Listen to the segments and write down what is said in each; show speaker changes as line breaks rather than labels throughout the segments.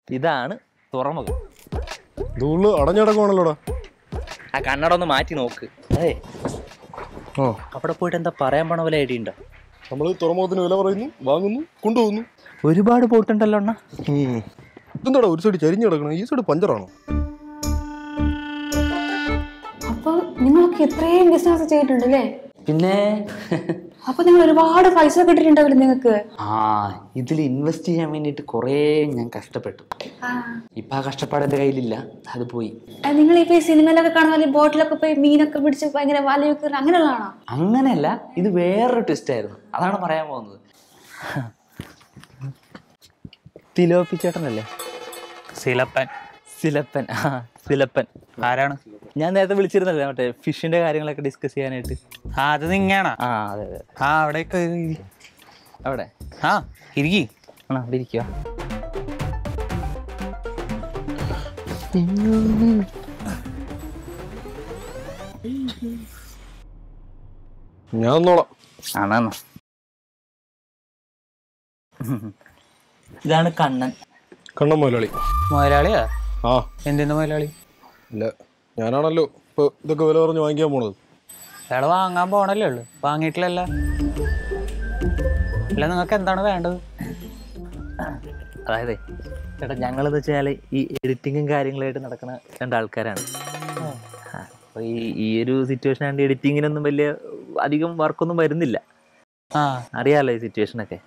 ഇതാണ് തുറമുഖം
ഇതുള്ളു അടഞ്ഞടക്കുവാണല്ലോടാ
ആ കണ്ണട ഒന്ന് മാറ്റി നോക്ക് അതെ
ആ
അവിടെ പോയിട്ട് എന്താ പറയാൻ പോണ പോലെ ഐഡിയ ഉണ്ടോ
നമ്മൾ തുറമുഖത്തിന് വില പറയുന്നു വാങ്ങുന്നു കൊണ്ടുപോകുന്നു
ഒരുപാട് പോയിട്ടുണ്ടല്ലോ അണ്ണ
ഇതെന്താടാ ഒരു സൈഡ് ചരിഞ്ഞ് കിടക്കണം ഈ സൈഡ് പഞ്ചറാണോ
അപ്പൊ നിങ്ങളൊക്കെ എത്രയും ബിസിനസ് ചെയ്തിട്ടുണ്ട് അല്ലേ
പിന്നെ
അപ്പൊ നിങ്ങൾ ഒരുപാട് പൈസ കിട്ടിയിട്ടുണ്ടാവില്ലേ നിങ്ങൾക്ക്
ആ ഇതിൽ ഇൻവെസ്റ്റ് ചെയ്യാൻ വേണ്ടിയിട്ട് കുറേ ഞാൻ കഷ്ടപ്പെട്ടു ഇപ്പം ആ കഷ്ടപ്പാട് എൻ്റെ കയ്യിലില്ല അത് പോയി
നിങ്ങൾ ഇപ്പൊ ഈ സിനിമയിലൊക്കെ കാണുന്ന പോലെ ബോട്ടിലൊക്കെ പോയി മീനൊക്കെ പിടിച്ച് ഭയങ്കര വല വെക്കുന്ന അങ്ങനെയുള്ളതാണോ
അങ്ങനെയല്ല ഇത് വേറൊരു ട്വിസ്റ്റ് ആയിരുന്നു അതാണ് പറയാൻ പോകുന്നത് തിലോപ്പി ചേട്ടനല്ലേ
സിലപ്പൻ
സിലപ്പൻ ആ സിലപ്പൻ
ആരാണ്
ഞാൻ നേരത്തെ വിളിച്ചിരുന്നല്ലേ മറ്റേ ഫിഷിന്റെ കാര്യങ്ങളൊക്കെ ഡിസ്കസ് ചെയ്യാനായിട്ട്
ആ അത് നിങ്ങാണോ
ആ അതെ അതെ
ആ അവിടേക്ക്
അവിടെ
ആ ഇരിക്കി
ആണോ അവിടെ ഇരിക്കുക
ഞാൻ നോളാം
ആണോ ഇതാണ് കണ്ണൻ
കണ്ണം മുതലാളി
മുതലാളിയാ
ആ
എന്തിന്റെ മുതലാളി
ഇല്ല ഞാനാണല്ലോ ഇപ്പൊ ഇതൊക്കെ വില പറഞ്ഞ് വാങ്ങിക്കാൻ പോണത്
അയാൾ വാങ്ങാൻ പോണല്ലേ ഉള്ളു വാങ്ങിയിട്ടില്ലല്ല അല്ല നിങ്ങൾക്ക് എന്താണ് വേണ്ടത്
അതായത് ചേട്ടാ ഞങ്ങളെന്ന് വെച്ചാൽ ഈ എഡിറ്റിങ്ങും കാര്യങ്ങളായിട്ട് നടക്കുന്ന രണ്ടാൾക്കാരാണ് അപ്പോൾ ഈ ഈ ഒരു സിറ്റുവേഷൻ ആണ്ട് എഡിറ്റിങ്ങിനൊന്നും വലിയ അധികം വർക്കൊന്നും വരുന്നില്ല
ആ
അറിയാലോ ഈ സിറ്റുവേഷനൊക്കെ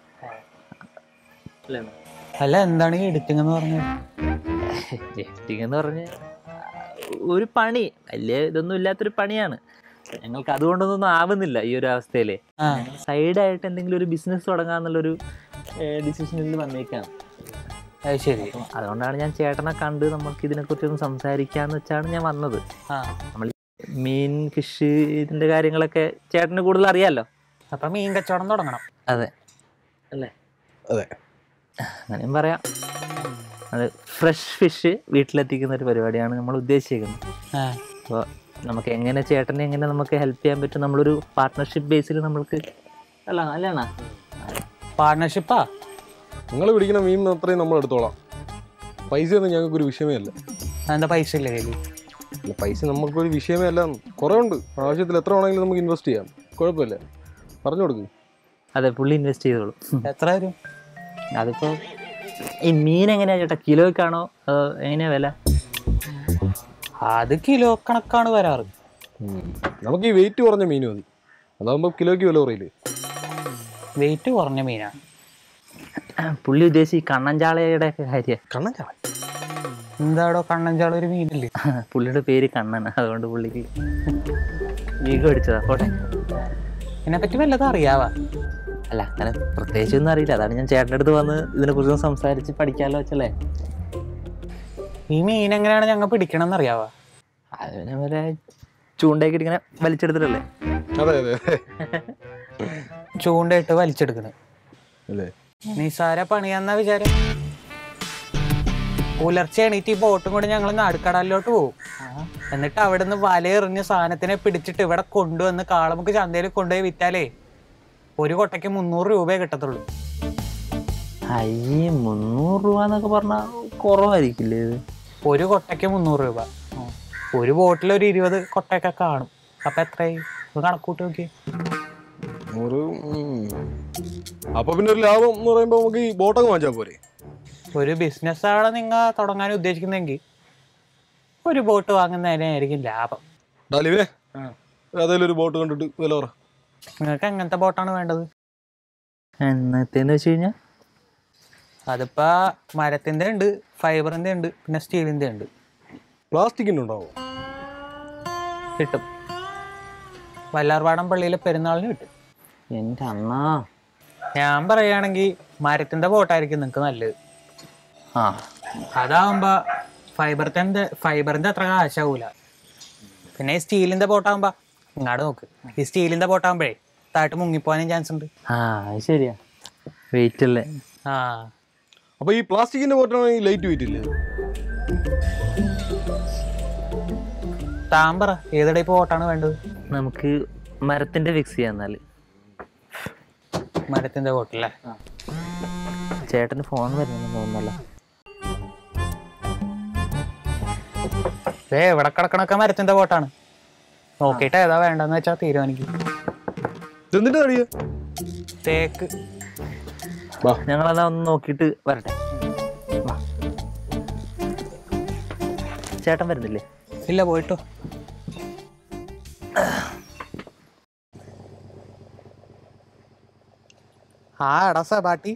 അല്ല എന്താണ് ഈ എഡിറ്റിംഗ് എന്ന് പറഞ്ഞത്
എഡിറ്റിംഗ് എന്ന് പറഞ്ഞ് ഒരു പണി വലിയ ഇതൊന്നും ഇല്ലാത്തൊരു പണിയാണ് ഞങ്ങൾക്ക് അതുകൊണ്ടൊന്നും ആവുന്നില്ല ഈ ഒരു അവസ്ഥയിൽ
ആ
സൈഡായിട്ട് എന്തെങ്കിലും ഒരു ബിസിനസ് തുടങ്ങാന്നുള്ളൊരു ഡിസിഷനിൽ വന്നേക്കാണ്
അത് ശരി
അപ്പം അതുകൊണ്ടാണ് ഞാൻ ചേട്ടനെ കണ്ട് നമുക്ക് ഇതിനെക്കുറിച്ചൊന്ന് സംസാരിക്കാന്ന് വെച്ചാണ് ഞാൻ വന്നത്
ആ
നമ്മൾ മീൻ ഫിഷ് ഇതിന്റെ കാര്യങ്ങളൊക്കെ ചേട്ടന് കൂടുതൽ അറിയാലോ
അപ്പൊ മീൻ കച്ചവടം തുടങ്ങണം
അതെ അല്ലേ
അതെ
അങ്ങനെയും പറയാം അത് ഫ്രഷ് ഫിഷ് വീട്ടിലെത്തിക്കുന്ന ഒരു പരിപാടിയാണ് നമ്മൾ ഉദ്ദേശിക്കുന്നത്
ആ
അപ്പോൾ നമുക്ക് എങ്ങനെ ചേട്ടനെ എങ്ങനെ നമുക്ക് ഹെൽപ്പ് ചെയ്യാൻ പറ്റും നമ്മളൊരു പാർട്ട്ണർഷിപ്പ് ബേസിൽ നമ്മൾക്ക് അല്ല അല്ലേണ
പാർട്ട്ണർഷിപ്പാ
നിങ്ങൾ പിടിക്കുന്ന മീൻ അത്രയും നമ്മൾ എടുത്തോളാം പൈസയൊന്നും ഞങ്ങൾക്കൊരു വിഷയമേ അല്ല
എന്താ പൈസ ഇല്ല കയ്യിൽ
അല്ല പൈസ നമുക്കൊരു വിഷയമേ അല്ല കുറേ ഉണ്ട് ആവശ്യത്തിൽ എത്ര വേണമെങ്കിലും നമുക്ക് ഇൻവെസ്റ്റ് ചെയ്യാം കുഴപ്പമില്ല പറഞ്ഞു കൊടുക്ക്
അതെ പുള്ളി ഇൻവെസ്റ്റ് ചെയ്തോളൂ
എത്ര വരും
അതിപ്പോൾ ഈ മീൻ എങ്ങനെയാ ചേട്ടാ കിലോയ്ക്കാണോ അതോ എങ്ങനെയാ വില
അത് കിലോ കണക്കാണ് വരാറ്
നമുക്ക് ഈ വെയിറ്റ് കുറഞ്ഞ മീൻ മതി അതാകുമ്പോൾ കിലോയ്ക്ക് വില കുറയില്ലേ
വെയിറ്റ് കുറഞ്ഞ മീനാ
പുള്ളി ഉദ്ദേശിച്ച് ഈ കണ്ണൻചാളയുടെ ഒക്കെ കാര്യം
കണ്ണൻ ചാള
എന്താടോ കണ്ണഞ്ചാള ഒരു മീനില്ലേ
പുള്ളിയുടെ പേര് കണ്ണൻ അതുകൊണ്ട് പുള്ളിക്ക് വീഗം അടിച്ചതാ പോട്ടെ
ഇതിനെപ്പറ്റി വല്ലതും അറിയാവാ
അല്ല അങ്ങനെ പ്രത്യേകിച്ചൊന്നും അറിയില്ല അതാണ് ഞാൻ ചേട്ടൻ്റെ അടുത്ത് വന്ന് ഇതിനെക്കുറിച്ച് സംസാരിച്ച് പഠിക്കാമല്ലോ വെച്ചല്ലേ
ഈ മീൻ എങ്ങനെയാണ് ഞങ്ങൾ പിടിക്കണമെന്ന് അറിയാവാ
അത് പിന്നെ വരെ ചൂണ്ടയൊക്കെ ഇങ്ങനെ വലിച്ചെടുത്തിട്ടല്ലേ
അതെ അതെ അതെ
ചൂണ്ടയിട്ട് വലിച്ചെടുക്കുന്നത്
അല്ലേ
നിസാര പണിയാന്ന വിചാരം പുലർച്ചെ എണീറ്റ് ഈ ബോട്ടും കൂടി ഞങ്ങൾ നാടുക്കടലിലോട്ട് പോകും എന്നിട്ട് അവിടെ നിന്ന് വലയെറിഞ്ഞ് സാധനത്തിനെ പിടിച്ചിട്ട് ഇവിടെ കൊണ്ടുവന്ന് കാളമുക്ക് ചന്തയിൽ കൊണ്ടുപോയി വിറ്റാലേ ഒരു കൊട്ടയ്ക്ക് മുന്നൂറ് രൂപയെ കിട്ടത്തുള്ളൂ
അയ്യേ മുന്നൂറ് രൂപ എന്നൊക്കെ പറഞ്ഞാൽ കുറവായിരിക്കില്ലേ ഇത്
ഒരു കൊട്ടയ്ക്ക് മുന്നൂറ് രൂപ ഒരു ബോട്ടിൽ ഒരു ഇരുപത് കൊട്ടയൊക്കെ കാണും അപ്പൊ എത്രയായി ഒന്ന് കണക്കൂട്ടി നോക്കി
ഒരു ഉം. അപ്പൊ പിന്നെ ഒരു ലാഭം എന്ന് പറയുമ്പോൾ നമുക്ക് ഈ ബോട്ടൊക്കെ വാങ്ങിച്ചാൽ പോരെ
ഒരു ബിസിനസ് ആണ് നിങ്ങൾ തുടങ്ങാൻ ഉദ്ദേശിക്കുന്നെങ്കിൽ ഒരു ബോട്ട് വാങ്ങുന്നതിനായിരിക്കും ലാഭം
ഡാലിവിനെ അതേലും ഒരു ബോട്ട് കണ്ടിട്ട് വില പറ
നിങ്ങൾക്ക് എങ്ങനത്തെ ബോട്ടാണ് വേണ്ടത്
എന്നത്തേന്ന് വെച്ച് കഴിഞ്ഞാൽ
അതിപ്പോ മരത്തിന്റെ ഉണ്ട് ഫൈബറിന്റെ ഉണ്ട് പിന്നെ സ്റ്റീലിന്റെ ഉണ്ട്
പ്ലാസ്റ്റിക്കിൻ്റെ ഉണ്ടാവും
കിട്ടും വല്ലാർപാടം പള്ളിയിലെ പെരുന്നാളിന് കിട്ടും
എൻ്റെ അണ്ണാ
ഞാൻ പറയുകയാണെങ്കിൽ മരത്തിന്റെ ബോട്ടായിരിക്കും നിങ്ങൾക്ക് നല്ലത്
ആ
അതാവുമ്പോ ഫൈബറിന്റെ ഫൈബറിന്റെ അത്ര കാശാവൂല പിന്നെ ഈ സ്റ്റീലിന്റെ ബോട്ടാകുമ്പോ ഇങ്ങോട്ട് നോക്ക് ഈ സ്റ്റീലിന്റെ ബോട്ടാകുമ്പോഴേ താഴോട്ട് മുങ്ങിപ്പോവാനും ചാൻസ് ഉണ്ട്
ആ അത് ശരിയാ വെയിറ്റ് അല്ലേ
ആ
അപ്പൊ ഈ പ്ലാസ്റ്റിക്കിന്റെ ബോട്ടാണെങ്കിൽ ലൈറ്റ് വെയിറ്റ് ഇല്ലേ
താൻ പറ ഏത് ടൈപ്പ് ബോട്ടാണ് വേണ്ടത്
നമുക്ക് മരത്തിന്റെ ഫിക്സ് ചെയ്യാം എന്നാൽ
മരത്തിന്റെ ബോട്ടല്ലേ
ചേട്ടന് ഫോൺ വരുന്നെന്ന് തോന്നുന്നല്ലോ
ഏ ഇവിടെ കിടക്കണൊക്കെ മരത്തിന്റെ ബോട്ടാണ് നോക്കിയിട്ട് ഏതാ വേണ്ടെന്ന് വെച്ചാ തീരുമാനിക്കും
ഇതെന്തിന്റെ തടിയ
തേക്ക്
വാ
ഞങ്ങളെന്നാ ഒന്ന് നോക്കിയിട്ട് വരട്ടെ വാ. ചേട്ടൻ വരുന്നില്ലേ
ഇല്ല പോയിട്ടോ ആ എടാ സബാട്ടി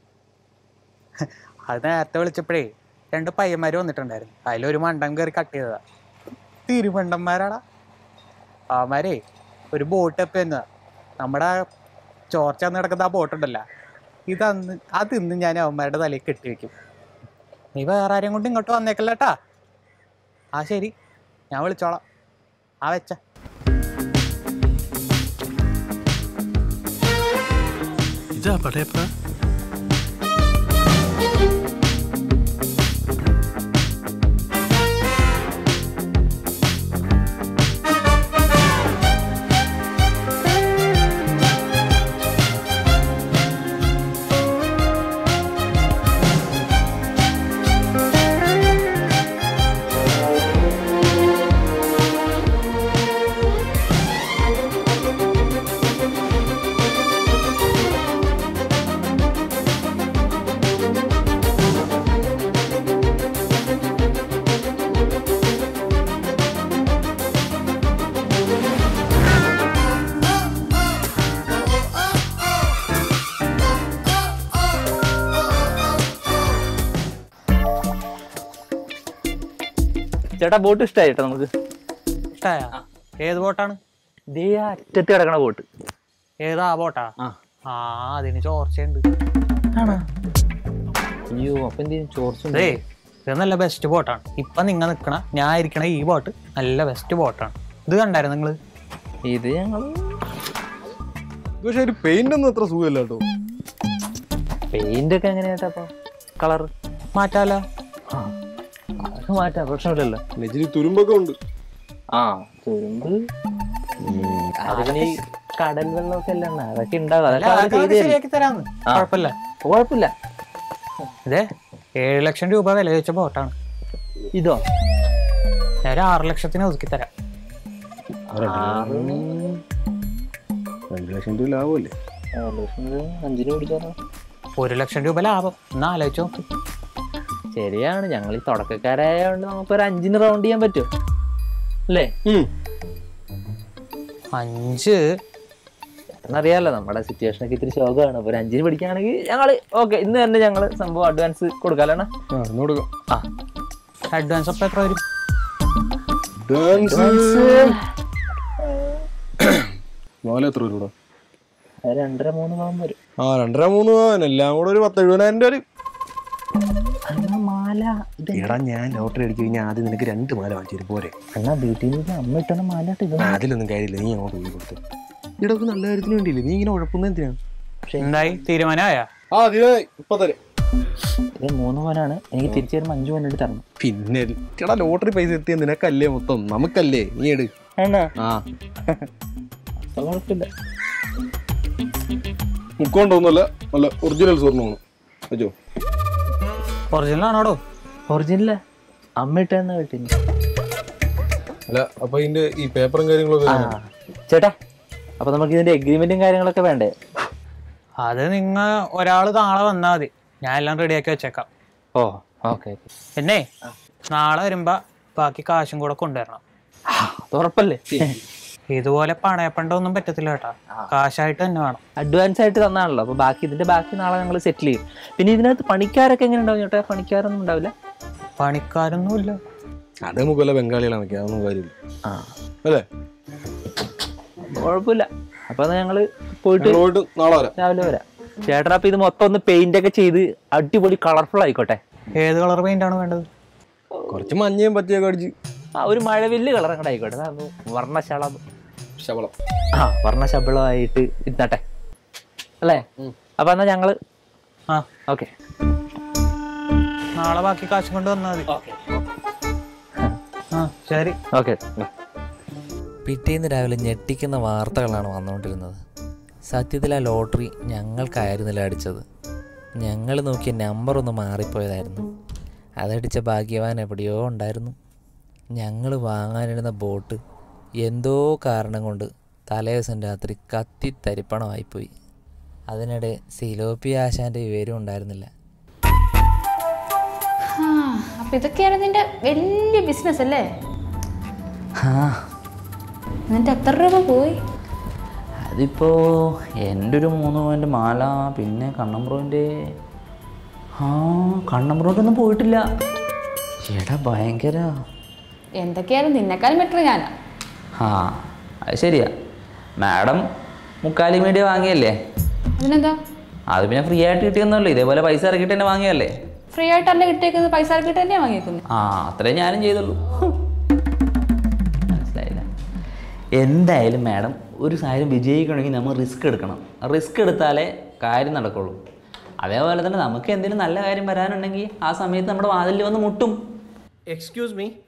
അത് നേരത്തെ വിളിച്ചപ്പോഴേ രണ്ട് പയ്യന്മാര് വന്നിട്ടുണ്ടായിരുന്നു അതിലൊരു മണ്ടൻ കയറി കട്ട് ചെയ്തതാ തിരുമണ്ടന്മാരാടാ അവന്മാരെ ഒരു ബോട്ട് എപ്പ് എന്നതാ നമ്മുടെ ചോർച്ച വന്ന് കിടക്കുന്ന ആ ബോട്ടുണ്ടല്ല ഇതന്ന് അത് ഇന്ന് ഞാൻ അവന്മാരുടെ തലയിൽ കെട്ടിവെക്കും നീ വേറെ ആരെയും കൊണ്ട് ഇങ്ങോട്ട് വന്നേക്കല്ലേട്ടാ ആ ശരി ഞാൻ വിളിച്ചോളാം ആ വെച്ച
ഇതാ പടയപ്പ
ചേട്ടാ ബോട്ട് ഇഷ്ടമായി ചേട്ടാ നമുക്ക്
ഇഷ്ടായ ഏത് ബോട്ടാണ്
ഇതേ ആ അറ്റത്ത് കിടക്കണ ബോട്ട്
ഏതാ ബോട്ടാ
ആ.
ആ അതിന് ചോർച്ചയുണ്ട്
അയ്യോ അപ്പൊ എന്തെങ്കിലും ചോർച്ച
അതേ ഇത് നല്ല ബെസ്റ്റ് ബോട്ടാണ് ഇപ്പൊ നിങ്ങ നിക്കണ ഞാൻ ഇരിക്കണ ഈ ബോട്ട് നല്ല ബെസ്റ്റ് ബോട്ടാണ് ഇത് കണ്ടായിരുന്നു നിങ്ങള്
ഇത് ഞങ്ങള്
ഇത് പക്ഷേ ഒരു പെയിന്റ് ഒന്നും അത്ര സുഖമല്ല കേട്ടോ
പെയിന്റ് ഒക്കെ എങ്ങനെയാട്ടാ അപ്പൊ കളറ്
മാറ്റാലോ
അത് മാറ്റാം പ്രശ്നമില്ലല്ലോ
നെജിരി തുരുമ്പൊക്കെ ഉണ്ട്
ആ തുരുമ്പ് അതിന് ഈ കടൽ വെള്ളമൊക്കെ അല്ല എണ്ണ. അതൊക്കെ ഉണ്ടാവും
അല്ല,
അതൊക്കെ അവര്
അതൊക്കെ
ചെയ്ത് തരും.
ശരിയാക്കി തരാന്ന്
ആ.
കുഴപ്പമില്ല
കുഴപ്പമില്ല
ഇതേ ഏഴ് ലക്ഷം രൂപ വില വെച്ച ബോട്ടാണ്
ഇതോ
ഞാൻ ഒരു ആറ് ലക്ഷത്തിന് ഒതുക്കി തരാം
ആറ്
രണ്ട് ലക്ഷം രൂപ ലാഭമല്ലേ
ആറ് ലക്ഷം രൂപ അഞ്ചിന് പിടിച്ചാലോ
ഒരു ലക്ഷം രൂപ ലാഭം എന്നാ ആലോചിച്ച് നോക്ക്
ശരിയാണ് ഞങ്ങൾ ഈ തുടക്കക്കാരായതുകൊണ്ട് നമുക്കൊരു അഞ്ചിന് റൗണ്ട് ചെയ്യാൻ പറ്റുമോ അല്ലേ
അഞ്ച്
എന്നറിയാലോ നമ്മുടെ സിറ്റുവേഷൻ ഒക്കെ ഇത്തിരി ശോകമാണ് അപ്പൊ ഒരു അഞ്ചിന് പിടിക്കുകയാണെങ്കിൽ ഞങ്ങൾ ഓക്കെ ഇന്ന് തന്നെ ഞങ്ങൾ സംഭവം അഡ്വാൻസ് കൊടുക്കാലാണ്
ആ ഇന്ന് കൊടുക്കാം
ആ
അഡ്വാൻസ് അപ്പം എത്ര വരും
ഡാൻസ് മോലെ എത്ര രൂപ
അത് രണ്ടര മൂന്ന് പവൻ വരും
ആ രണ്ടര മൂന്ന് പവൻ എല്ലാം കൂടെ ഒരു പത്ത് എഴുപതിനായിരം രൂപ വരും
അണ്ണാ മാല ഇത്
എടാ ഞാൻ ലോട്ടറി അടിച്ചു കഴിഞ്ഞാൽ ആദ്യം നിനക്ക് രണ്ട് മാല വാങ്ങിച്ചു തരും പോരെ
അണ്ണാ വീട്ടിൽ നിന്ന് അമ്മ ഇട്ടണ മാല ഇട്ട് ഇത്
ആ, അതിലൊന്നും കാര്യമില്ല നീ അങ്ങോട്ട് പോയി കൊടുത്തു ഇടക്ക് നല്ല കാര്യത്തിന് വേണ്ടിയില്ലേ നീ ഇങ്ങനെ ഉഴപ്പുന്നത് എന്തിനാണ്
എന്തായി തീരുമാനമായ
ആ തീരെ ഇപ്പൊ തരാം
ഇത് മൂന്ന് പവനാണ് എനിക്ക് തിരിച്ചു വരുമ്പോൾ അഞ്ച് പവൻ എടുത്ത് തരണം
പിന്നെ ചേട്ടാ ലോട്ടറി പൈസ എത്തിയ നിനക്കല്ലേ മൊത്തം നമുക്കല്ലേ നീ എടു
അണ്ണാ
ആ
അത് കുഴപ്പമില്ല
മുക്കോണ്ടൊന്നുമല്ല നല്ല ഒറിജിനൽ സ്വർണ്ണമാണ് അജോ
ഒറിജിനൽ ആണോടോ
ഒറിജിനല് അമ്മ ഇട്ടെന്ന വീട്ടിൽ
അല്ല അപ്പൊ ഇതിന്റെ ഈ പേപ്പറും കാര്യങ്ങളൊക്കെ
ആ ചേട്ടാ അപ്പൊ നമുക്ക് ഇതിന്റെ എഗ്രിമെന്റും കാര്യങ്ങളൊക്കെ വേണ്ടേ
അത് നിങ്ങ ഒരാൾ നാളെ വന്നാൽ മതി ഞാൻ എല്ലാം റെഡിയാക്കി വെച്ചേക്കാം
ഓ ഓക്കെ
പിന്നെ നാളെ വരുമ്പോ ബാക്കി കാശും കൂടെ കൊണ്ടുവരണം
അത് ഉറപ്പല്ലേ
ഇതുപോലെ പണയപ്പണ്ടൊന്നും പറ്റത്തില്ല കേട്ടാ കാശായിട്ട് തന്നെ വേണം
അഡ്വാൻസ് ആയിട്ട് തന്നാണല്ലോ അപ്പൊ ബാക്കി ഇതിന്റെ ബാക്കി നാളെ ഞങ്ങൾ സെറ്റിൽ ചെയ്യും പിന്നെ ഇതിനകത്ത് പണിക്കാരൊക്കെ എങ്ങനെ ഉണ്ടാവും ചേട്ടാ പണിക്കാരൊന്നും ഉണ്ടാവില്ല
പണിക്കാരൊന്നുമില്ല
അത് നമുക്ക് വല്ല ബംഗാളികളെ നോക്കിയാൽ അതൊന്നും കാര്യമില്ല
ആ
അല്ലേ
കുഴപ്പമില്ല അപ്പൊ എന്നാ ഞങ്ങള് പോയിട്ട്
ഞങ്ങൾ പോയിട്ട് നാളെ വരാം
രാവിലെ വരാം ചേട്ടാ അപ്പൊ ഇത് മൊത്തം ഒന്ന് പെയിന്റ് ഒക്കെ ചെയ്ത് അടിപൊളി കളർഫുൾ ആയിക്കോട്ടെ
ഏത് കളർ പെയിന്റ് ആണ് വേണ്ടത്
കുറച്ച് മഞ്ഞയും പച്ചയൊക്കെ അടിച്ച്
ആ ഒരു മഴവില്ല് കളർ അങ്ങോട്ട് ആയിക്കോട്ടെ അതാകുമ്പോ വർണ്ണശളം
ശബളം
ആ വർണ്ണശബളമായിട്ട് ഇരുന്നട്ടെ അല്ലേ അപ്പൊ എന്നാ ഞങ്ങള്
ആ
ഓക്കെ
നാളെ ബാക്കി കാശും കൊണ്ട് വന്നാൽ മതി ആ ശരി
ഓക്കെ
പിറ്റേന്ന് രാവിലെ ഞെട്ടിക്കുന്ന വാർത്തകളാണ് വന്നുകൊണ്ടിരുന്നത് സത്യത്തിൽ ആ ലോട്ടറി ഞങ്ങൾക്കായിരുന്നില്ല അടിച്ചത് ഞങ്ങൾ നോക്കിയ നമ്പർ ഒന്ന് മാറിപ്പോയതായിരുന്നു അതടിച്ച ഭാഗ്യവാൻ എവിടെയോ ഉണ്ടായിരുന്നു ഞങ്ങൾ വാങ്ങാനിരുന്ന ബോട്ട് എന്തോ കാരണം കൊണ്ട് തലേദിവസം രാത്രി കത്തി തരിപ്പണമായിപ്പോയി അതിനിടെ സിലോപ്പി ആശാൻ്റെ വിവരം ഉണ്ടായിരുന്നില്ല
ആ അപ്പൊ ഇതൊക്കെയാണ് നിന്റെ വലിയ ബിസിനസ് അല്ലേ
ആ
എന്നിട്ട് എത്ര രൂപ പോയി
അതിപ്പോൾ എൻ്റെ ഒരു മൂന്ന് പോയിൻ്റ് മാല പിന്നെ കണ്ണമ്പ്രോൻ്റെ ആ കണ്ണമ്പ്രോൻ്റെ ഒന്നും പോയിട്ടില്ല എടാ ഭയങ്കര
എന്തൊക്കെയായാലും നിന്നെക്കാളും ബെറ്റർ ഞാനാ
ആ അത് ശരിയാ മാഡം മുക്കാലി മീഡിയ വാങ്ങിയല്ലേ
അതിനെന്താ
അത് പിന്നെ ഫ്രീ ആയിട്ട് കിട്ടിയൊന്നുമല്ലോ ഇതേപോലെ പൈസ ഇറക്കിയിട്ട് തന്നെ വാങ്ങിയല്ലേ
ഫ്രീ ആയിട്ടല്ലേ കിട്ടിയേക്കുന്നത് പൈസ ഇറക്കിയിട്ട് തന്നെയാണ് വാങ്ങിയേക്കുന്നത്
ആ അത്രേ ഞാനും ചെയ്തുള്ളൂ മനസ്സിലായില്ല എന്തായാലും മാഡം ഒരു കാര്യം വിജയിക്കണമെങ്കിൽ നമ്മൾ റിസ്ക് എടുക്കണം റിസ്ക് എടുത്താലേ കാര്യം നടക്കുള്ളൂ അതേപോലെ തന്നെ നമുക്ക് എന്തെങ്കിലും നല്ല കാര്യം വരാനുണ്ടെങ്കിൽ ആ സമയത്ത് നമ്മുടെ വാതിലിൽ വന്ന് മുട്ടും
Excuse me,